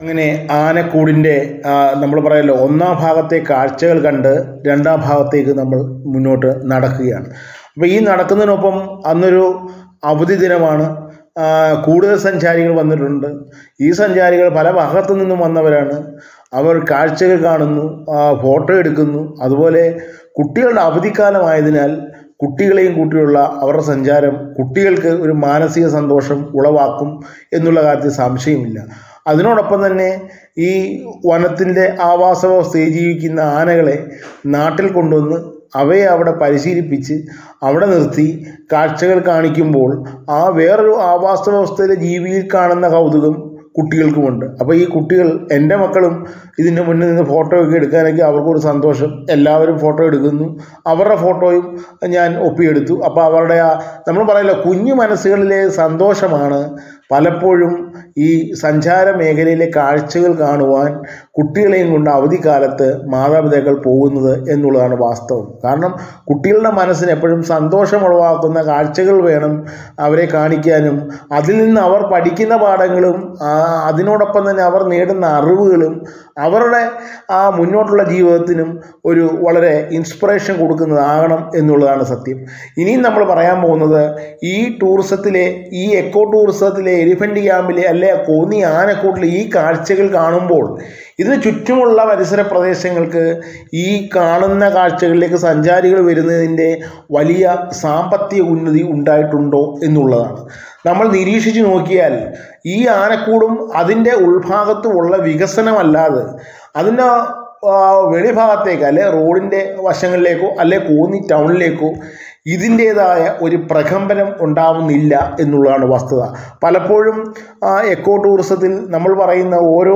അങ്ങനെ ആനക്കൂടിൻ്റെ നമ്മൾ പറയല്ലോ ഒന്നാം ഭാഗത്തെ കാഴ്ചകൾ കണ്ട് രണ്ടാം ഭാഗത്തേക്ക് നമ്മൾ മുന്നോട്ട് നടക്കുകയാണ് അപ്പോൾ ഈ നടക്കുന്നതിനൊപ്പം അന്നൊരു അവധി ദിനമാണ് ആ, കൂടുതൽ സഞ്ചാരികൾ വന്നിട്ടുണ്ട് ഈ സഞ്ചാരികൾ പല ഭാഗത്തു നിന്നും വന്നവരാണ് അവർ കാഴ്ചകൾ കാണുന്നു ആ, ഫോട്ടോ എടുക്കുന്നു അതുപോലെ കുട്ടികളുടെ അവധിക്കാലമായതിനാൽ കുട്ടികളെയും കൂട്ടിയുള്ള അവരുടെ സഞ്ചാരം കുട്ടികൾക്ക് ഒരു മാനസിക സന്തോഷം ഉളവാക്കും എന്നുള്ള കാര്യത്തിൽ സംശയമില്ല അതിനോടൊപ്പം തന്നെ ഈ വനത്തിൻ്റെ ആവാസ വ്യവസ്ഥയിൽ ജീവിക്കുന്ന ആനകളെ നാട്ടിൽ കൊണ്ടുവന്ന് അവയെ അവിടെ പരിശീലിപ്പിച്ച് അവിടെ നിർത്തി കാഴ്ചകൾ കാണിക്കുമ്പോൾ ആ വേറൊരു ആവാസ വ്യവസ്ഥയിലെ ജീവിയിൽ കാണുന്ന കൗതുകം കുട്ടികൾക്കുമുണ്ട് അപ്പോൾ ഈ കുട്ടികൾ എൻ്റെ മക്കളും ഇതിൻ്റെ മുന്നിൽ നിന്ന് ഫോട്ടോ ഒക്കെ എടുക്കാനൊക്കെ അവർക്കൊരു സന്തോഷം എല്ലാവരും ഫോട്ടോ എടുക്കുന്നു അവരുടെ ഫോട്ടോയും ഞാൻ ഒപ്പിയെടുത്തു അപ്പോൾ അവരുടെ ആ നമ്മൾ പറയല്ലോ കുഞ്ഞു മനസ്സുകളിലെ സന്തോഷമാണ് പലപ്പോഴും ഈ സഞ്ചാര മേഖലയിലെ കാഴ്ചകൾ കാണുവാൻ കുട്ടികളെയും കൊണ്ട് അവധിക്കാലത്ത് മാതാപിതാക്കൾ പോകുന്നത് എന്നുള്ളതാണ് വാസ്തവം കാരണം കുട്ടികളുടെ മനസ്സിന് എപ്പോഴും സന്തോഷമുളവാക്കുന്ന കാഴ്ചകൾ വേണം അവരെ കാണിക്കാനും അതിൽ നിന്ന് അവർ പഠിക്കുന്ന പാഠങ്ങളും ആ, അതിനോടൊപ്പം തന്നെ അവർ നേടുന്ന അറിവുകളും അവരുടെ ആ മുന്നോട്ടുള്ള ജീവിതത്തിനും ഒരു വളരെ ഇൻസ്പിറേഷൻ കൊടുക്കുന്നതാകണം എന്നുള്ളതാണ് സത്യം ഇനിയും നമ്മൾ പറയാൻ പോകുന്നത് ഈ ടൂറിസത്തിലെ ഈ എക്കോ ടൂറിസത്തിലെ എലിഫൻ്റ് ക്യാമ്പിലെ അല്ലെ കോന്നി ആനക്കൂട്ടിലെ ഈ കാഴ്ചകൾ കാണുമ്പോൾ ഇതിന് ചുറ്റുമുള്ള പരിസര പ്രദേശങ്ങൾക്ക് ഈ കാണുന്ന കാഴ്ചകളിലേക്ക് സഞ്ചാരികൾ വരുന്നതിൻ്റെ വലിയ സാമ്പത്തിക ഉന്നതി ഉണ്ടായിട്ടുണ്ടോ എന്നുള്ളതാണ് നമ്മൾ നിരീക്ഷിച്ച് നോക്കിയാൽ ഈ ആനക്കൂടും അതിൻ്റെ ഉൾഭാഗത്തുമുള്ള വികസനമല്ലാതെ അതിൻ്റെ ആ, വെളിഭാഗത്തേക്ക് അല്ലെ റോഡിൻ്റെ വശങ്ങളിലേക്കോ അല്ലെ കോന്നി ടൗണിലേക്കോ ഇതിൻ്റേതായ ഒരു പ്രകമ്പനം ഉണ്ടാവുന്നില്ല എന്നുള്ളതാണ് വസ്തുത പലപ്പോഴും ആ, എക്കോ ടൂറിസത്തിൽ നമ്മൾ പറയുന്ന ഓരോ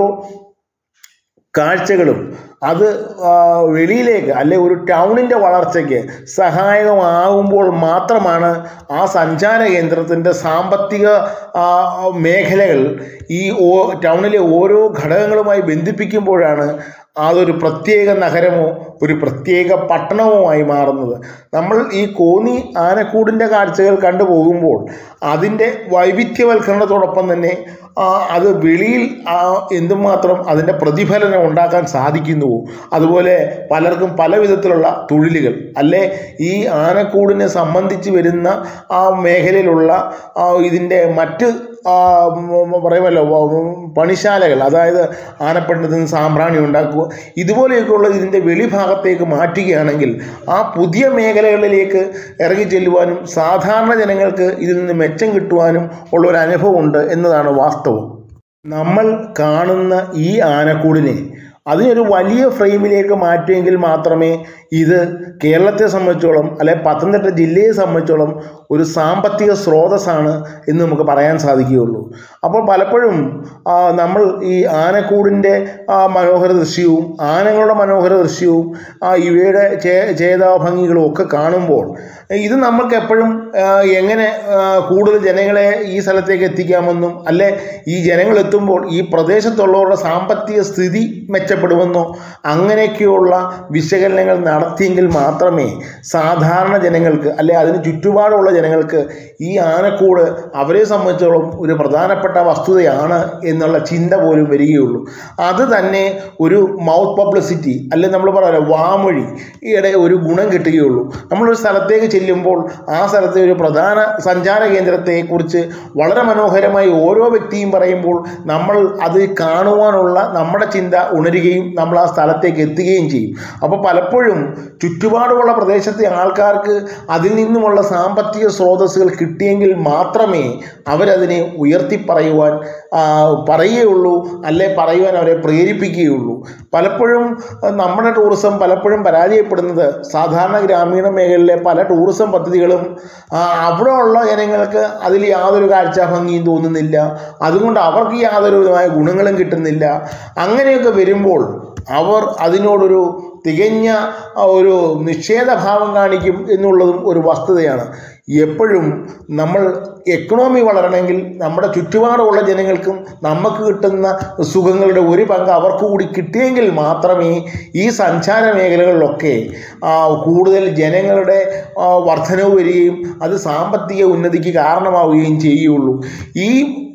കാഴ്ചകളും അത് ആ, വെളിയിലേക്ക് അല്ലെ ഒരു ടൗണിൻ്റെ വളർച്ചയ്ക്ക് സഹായകമാകുമ്പോൾ മാത്രമാണ് ആ സഞ്ചാര കേന്ദ്രത്തിൻ്റെ സാമ്പത്തിക ആ, മേഖലകൾ ഈ ഓ ടൗണിലെ ഓരോ ഘടകങ്ങളുമായി ബന്ധിപ്പിക്കുമ്പോഴാണ് അതൊരു പ്രത്യേക നഗരമോ ഒരു പ്രത്യേക പട്ടണവുമായി മാറുന്നത് നമ്മൾ ഈ കോന്നി ആനക്കൂടിൻ്റെ കാഴ്ചകൾ കണ്ടുപോകുമ്പോൾ അതിൻ്റെ വൈവിധ്യവൽക്കരണത്തോടൊപ്പം തന്നെ ആ, അത് വെളിയിൽ ആ, എന്തുമാത്രം അതിൻ്റെ പ്രതിഫലനം ഉണ്ടാക്കാൻ സാധിക്കുന്നുവോ അതുപോലെ പലർക്കും പല വിധത്തിലുള്ള തൊഴിലുകൾ അല്ലെ ഈ ആനക്കൂടിനെ സംബന്ധിച്ച് വരുന്ന ആ മേഖലയിലുള്ള ആ, ഇതിൻ്റെ മറ്റ് ആ, ഉം, ഉം, പറയുമല്ലോ ഉം, പണിശാലകൾ അതായത് ആനപ്പണ്ടത്തിൽ നിന്ന് സാമ്പ്രാണി ഉണ്ടാക്കുക ഇതുപോലെയൊക്കെയുള്ള ഇതിൻ്റെ വെളിഭാഗത്തേക്ക് മാറ്റുകയാണെങ്കിൽ ആ പുതിയ മേഖലകളിലേക്ക് ഇറങ്ങി ചെല്ലുവാനും സാധാരണ ജനങ്ങൾക്ക് ഇതിൽ നിന്ന് മെച്ചം കിട്ടുവാനും ഉള്ള ഒരു അനുഭവമുണ്ട് എന്നതാണ് വാസ്തവം നമ്മൾ കാണുന്ന ഈ ആനക്കൂടിനെ അതിനൊരു വലിയ ഫ്രെയിമിലേക്ക് മാറ്റിയെങ്കിൽ മാത്രമേ ഇത് കേരളത്തെ സംബന്ധിച്ചോളം അല്ലെ പത്തനംതിട്ട ജില്ലയെ സംബന്ധിച്ചോളം ഒരു സാമ്പത്തിക സ്രോതസ്സാണ് എന്ന് നമുക്ക് പറയാൻ സാധിക്കുകയുള്ളൂ അപ്പോൾ പലപ്പോഴും ആ, നമ്മൾ ഈ ആനക്കൂടിൻ്റെ ആ, മനോഹര ദൃശ്യവും ആനകളുടെ മനോഹര ദൃശ്യവും ആ, ഇവയുടെ ചേ ചേതാഭംഗികളും ഒക്കെ കാണുമ്പോൾ ഇത് നമ്മൾക്ക് എപ്പോഴും ആ, എങ്ങനെ ആ, കൂടുതൽ ജനങ്ങളെ ഈ സ്ഥലത്തേക്ക് എത്തിക്കാമെന്നും അല്ലെ ഈ ജനങ്ങൾ എത്തുമ്പോൾ ഈ പ്രദേശത്തുള്ളവരുടെ സാമ്പത്തിക സ്ഥിതി മെച്ചപ്പെടുമെന്നോ അങ്ങനെയൊക്കെയുള്ള വിശകലനങ്ങൾ നടത്തിയെങ്കിൽ മാത്രമേ സാധാരണ ജനങ്ങൾക്ക് അല്ലെ അതിന് ചുറ്റുപാടുമുള്ള ജനങ്ങൾക്ക് ഈ ആനക്കൂട് അവരെ സംബന്ധിച്ചോളം ഒരു പ്രധാനപ്പെട്ട വസ്തുതയാണ് എന്നുള്ള ചിന്ത പോലും വരികയുള്ളൂ അത് തന്നെ ഒരു മൗത്ത് പബ്ലിസിറ്റി അല്ലെ നമ്മൾ പറയാലോ വാമൊഴി ഈയിടെ ഒരു ഗുണം കിട്ടുകയുള്ളൂ നമ്മളൊരു സ്ഥലത്തേക്ക് ചെല്ലുമ്പോൾ ആ സ്ഥലത്തെ ഒരു പ്രധാന സഞ്ചാര കേന്ദ്രത്തെക്കുറിച്ച് വളരെ മനോഹരമായി ഓരോ വ്യക്തിയും പറയുമ്പോൾ നമ്മൾ അത് കാണുവാനുള്ള നമ്മുടെ ചിന്ത ഉണരുകയും നമ്മൾ ആ സ്ഥലത്തേക്ക് എത്തുകയും ചെയ്യും അപ്പോൾ പലപ്പോഴും ചുറ്റുപാടുമുള്ള പ്രദേശത്തെ ആൾക്കാർക്ക് അതിൽ നിന്നുമുള്ള സാമ്പത്തിക സ്രോതസ്സുകൾ കിട്ടിയെങ്കിൽ മാത്രമേ അവരതിനെ ഉയർത്തി പറയുവാൻ ആ, പറയുകയുള്ളൂ അല്ലെ പറയുവാൻ അവരെ പ്രേരിപ്പിക്കുകയുള്ളൂ പലപ്പോഴും ആ, നമ്മുടെ ടൂറിസം പലപ്പോഴും പരാജയപ്പെടുന്നത് സാധാരണ ഗ്രാമീണ മേഖലയിലെ പല ടൂറിസം പദ്ധതികളും ആ, അവിടെ ഉള്ള ജനങ്ങൾക്ക് അതിൽ യാതൊരു കാഴ്ചാഭംഗിയും തോന്നുന്നില്ല അതുകൊണ്ട് അവർക്ക് യാതൊരു വിധമായ ഗുണങ്ങളും കിട്ടുന്നില്ല അങ്ങനെയൊക്കെ വരുമ്പോൾ അവർ അതിനോടൊരു തികഞ്ഞ ആ, ഒരു നിഷേധഭാവം കാണിക്കും എന്നുള്ളതും ഒരു വസ്തുതയാണ് എപ്പോഴും നമ്മൾ എക്കണോമി വളരണമെങ്കിൽ നമ്മുടെ ചുറ്റുപാടുമുള്ള ജനങ്ങൾക്കും നമുക്ക് കിട്ടുന്ന സുഖങ്ങളുടെ ഒരു പങ്ക് അവർക്ക് കൂടി കിട്ടിയെങ്കിൽ മാത്രമേ ഈ സഞ്ചാര മേഖലകളിലൊക്കെ ആ, കൂടുതൽ ജനങ്ങളുടെ ആ, വർധനവ് വരികയും അത് സാമ്പത്തിക ഉന്നതിക്ക് കാരണമാവുകയും ചെയ്യുകയുള്ളൂ ഈ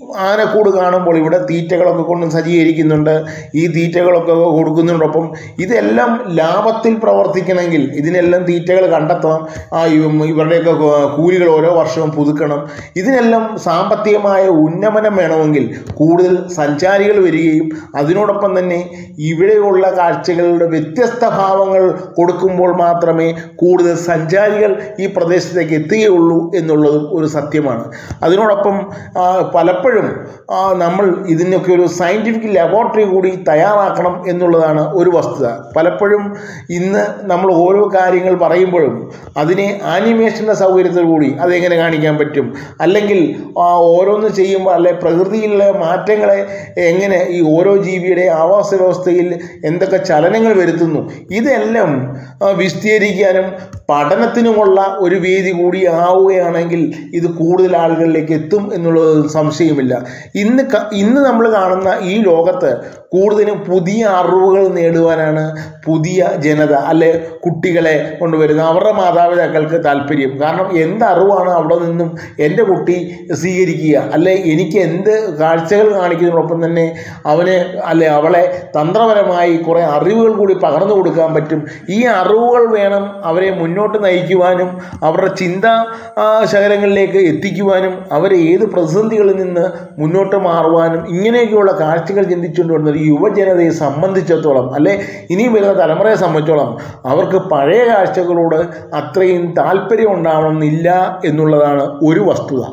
ആനക്കൂട് കാണുമ്പോൾ ഇവിടെ തീറ്റകളൊക്കെ കൊണ്ട് സജ്ജീകരിക്കുന്നുണ്ട് ഈ തീറ്റകളൊക്കെ കൊടുക്കുന്നതിനോടൊപ്പം ഇതെല്ലാം ലാഭത്തിൽ പ്രവർത്തിക്കണമെങ്കിൽ ഇതിനെല്ലാം തീറ്റകൾ കണ്ടെത്തണം ആ ഇവ- ഇവരുടെയൊക്കെ കൂ- കൂലികൾ ഓരോ വർഷവും പുതുക്കണം ഇതിനെല്ലാം സാമ്പത്തികമായ ഉന്നമനം വേണമെങ്കിൽ കൂടുതൽ സഞ്ചാരികൾ വരികയും അതിനോടൊപ്പം തന്നെ ഇവിടെയുള്ള കാഴ്ചകളുടെ വ്യത്യസ്ത ഭാവങ്ങൾ കൊടുക്കുമ്പോൾ മാത്രമേ കൂടുതൽ സഞ്ചാരികൾ ഈ പ്രദേശത്തേക്ക് എത്തുകയുള്ളൂ എന്നുള്ളതും ഒരു സത്യമാണ് അതിനോടൊപ്പം ആ, പലപ്പോഴും ആ, നമ്മൾ ഇതിനൊക്കെ ഒരു സയൻറ്റിഫിക് ലബോറട്ടറി കൂടി തയ്യാറാക്കണം എന്നുള്ളതാണ് ഒരു വസ്തുത പലപ്പോഴും ഇന്ന് നമ്മൾ ഓരോ കാര്യങ്ങൾ പറയുമ്പോഴും അതിനെ ആനിമേഷൻ്റെ സൗകര്യത്തിൽ കൂടി അതെങ്ങനെ കാണിക്കാൻ പറ്റും അല്ലെങ്കിൽ ആ, ഓരോന്ന് ചെയ്യുമ്പോൾ അല്ലെ പ്രകൃതിയിലെ മാറ്റങ്ങളെ എങ്ങനെ ഈ ഓരോ ജീവിയുടെ ആവാസ വ്യവസ്ഥയിൽ എന്തൊക്കെ ചലനങ്ങൾ വരുത്തുന്നു ഇതെല്ലാം ആ, വിസ്തീരിക്കാനും പഠനത്തിനുമുള്ള ഒരു വേദി കൂടി ആവുകയാണെങ്കിൽ ഇത് കൂടുതൽ ആളുകളിലേക്ക് എത്തും എന്നുള്ളത് സംശയമില്ല ഇന്ന് ക- ഇന്ന് നമ്മൾ കാണുന്ന ഈ ലോകത്ത് കൂടുതലും പുതിയ അറിവുകൾ നേടുവാനാണ് പുതിയ ജനത അല്ലെ കുട്ടികളെ കൊണ്ടുവരുന്നത് അവരുടെ മാതാപിതാക്കൾക്ക് താല്പര്യം കാരണം എന്ത് അറിവാണ് അവിടെ നിന്നും എൻ്റെ കുട്ടി സ്വീകരിക്കുക അല്ലെ എനിക്ക് എന്ത് കാഴ്ചകൾ കാണിക്കുന്നതിനോടൊപ്പം തന്നെ അവന് അല്ലെ അവളെ തന്ത്രപരമായി കുറേ അറിവുകൾ കൂടി പകർന്നു കൊടുക്കാൻ പറ്റും ഈ അറിവുകൾ വേണം അവരെ മുന്നോട്ട് നയിക്കുവാനും അവരുടെ ചിന്താ ആ, ശകലങ്ങളിലേക്ക് എത്തിക്കുവാനും അവരെ ഏത് പ്രതിസന്ധികളിൽ നിന്ന് മുന്നോട്ട് മാറുവാനും ഇങ്ങനെയൊക്കെയുള്ള കാഴ്ചകൾ ചിന്തിച്ചുകൊണ്ട് വരുന്ന ഒരു യുവജനതയെ സംബന്ധിച്ചിടത്തോളം അല്ലെ ഇനിയും വരുന്ന തലമുറയെ സംബന്ധിച്ചോളം അവർക്ക് പഴയ കാഴ്ചകളോട് അത്രയും താല്പര്യം ഉണ്ടാവണമെന്നില്ല എന്നുള്ളതാണ് ഒരു വസ്തുത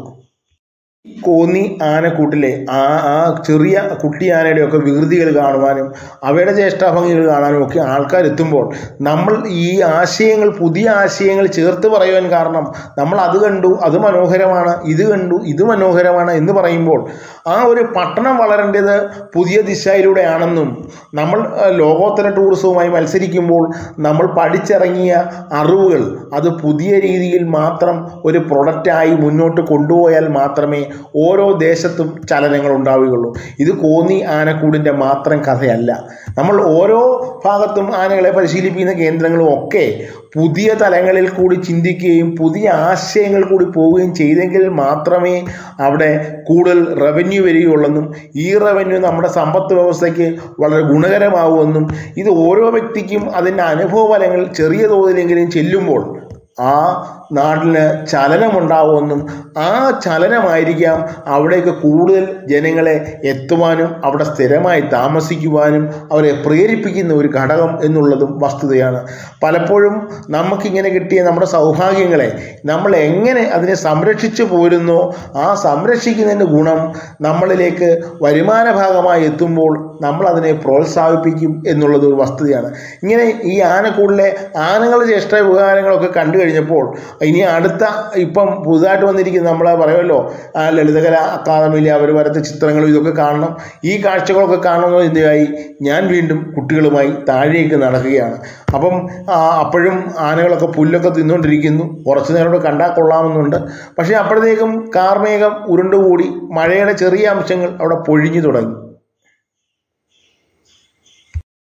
കോന്നി ആനക്കൂട്ടിലെ ആ ആ ചെറിയ കുട്ടി ആനയുടെയൊക്കെ വികൃതികൾ കാണുവാനും അവയുടെ ചേഷ്ടാഭംഗികൾ കാണാനും ഒക്കെ ആൾക്കാർ എത്തുമ്പോൾ നമ്മൾ ഈ ആശയങ്ങൾ പുതിയ ആശയങ്ങൾ ചേർത്ത് പറയുവാൻ കാരണം നമ്മൾ അത് കണ്ടു അത് മനോഹരമാണ് ഇത് കണ്ടു ഇത് മനോഹരമാണ് എന്ന് പറയുമ്പോൾ ആ ഒരു പട്ടണം വളരേണ്ടത് പുതിയ ദിശയിലൂടെയാണെന്നും നമ്മൾ ആ, ലോകോത്തര ടൂറിസവുമായി മത്സരിക്കുമ്പോൾ നമ്മൾ പഠിച്ചിറങ്ങിയ അറിവുകൾ അത് പുതിയ രീതിയിൽ മാത്രം ഒരു പ്രൊഡക്റ്റായി മുന്നോട്ട് കൊണ്ടുപോയാൽ മാത്രമേ ഓരോ ദേശത്തും ചലനങ്ങൾ ഉണ്ടാവുകയുള്ളൂ ഇത് കോന്നി ആനക്കൂടിൻ്റെ മാത്രം കഥയല്ല നമ്മൾ ഓരോ ഭാഗത്തും ആനകളെ പരിശീലിപ്പിക്കുന്ന കേന്ദ്രങ്ങളും ഒക്കെ പുതിയ തലങ്ങളിൽ കൂടി ചിന്തിക്കുകയും പുതിയ ആശയങ്ങൾ കൂടി പോവുകയും ചെയ്തെങ്കിൽ മാത്രമേ അവിടെ കൂടുതൽ റവന്യൂ വരികയുള്ളെന്നും ഈ റവന്യൂ നമ്മുടെ സമ്പത്ത് വ്യവസ്ഥയ്ക്ക് വളരെ ഗുണകരമാവുമെന്നും ഇത് ഓരോ വ്യക്തിക്കും അതിൻ്റെ അനുഭവ ഫലങ്ങൾ ചെറിയ തോതിലെങ്കിലും ചെല്ലുമ്പോൾ ആ നാട്ടിന് ചലനമുണ്ടാവുമെന്നും ആ ചലനമായിരിക്കാം അവിടേക്ക് കൂടുതൽ ജനങ്ങളെ എത്തുവാനും അവിടെ സ്ഥിരമായി താമസിക്കുവാനും അവരെ പ്രേരിപ്പിക്കുന്ന ഒരു ഘടകം എന്നുള്ളതും വസ്തുതയാണ് പലപ്പോഴും നമുക്കിങ്ങനെ കിട്ടിയ നമ്മുടെ സൗഭാഗ്യങ്ങളെ നമ്മൾ എങ്ങനെ അതിനെ സംരക്ഷിച്ചു പോരുന്നോ ആ സംരക്ഷിക്കുന്നതിൻ്റെ ഗുണം നമ്മളിലേക്ക് വരുമാന ഭാഗമായി എത്തുമ്പോൾ നമ്മൾ അതിനെ പ്രോത്സാഹിപ്പിക്കും എന്നുള്ളത് ഒരു വസ്തുതയാണ് ഇങ്ങനെ ഈ ആനക്കൂടിലെ ആനകളുടെ ജ്യേഷ്ഠ വികാരങ്ങളൊക്കെ കണ്ടു കഴിഞ്ഞപ്പോൾ ഇനി അടുത്ത ഇപ്പം പുതുതായിട്ട് വന്നിരിക്കുന്ന നമ്മളെ പറയുമല്ലോ ആ ലളിതകല അക്കാദമിയിലെ അവർ വരച്ച ചിത്രങ്ങളും ഇതൊക്കെ കാണണം ഈ കാഴ്ചകളൊക്കെ കാണണമെന്ന് ചിന്തയായി ഞാൻ വീണ്ടും കുട്ടികളുമായി താഴേക്ക് നടക്കുകയാണ് അപ്പം ആ, അപ്പോഴും ആനകളൊക്കെ പുല്ലൊക്കെ തിന്നുകൊണ്ടിരിക്കുന്നു കുറച്ച് നേരം കൂടെ കണ്ടാൽ കൊള്ളാമെന്നുണ്ട് പക്ഷേ അപ്പോഴത്തേക്കും കാർമേഘം ഉരുണ്ടുകൂടി മഴയുടെ ചെറിയ അംശങ്ങൾ അവിടെ പൊഴിഞ്ഞു തുടങ്ങി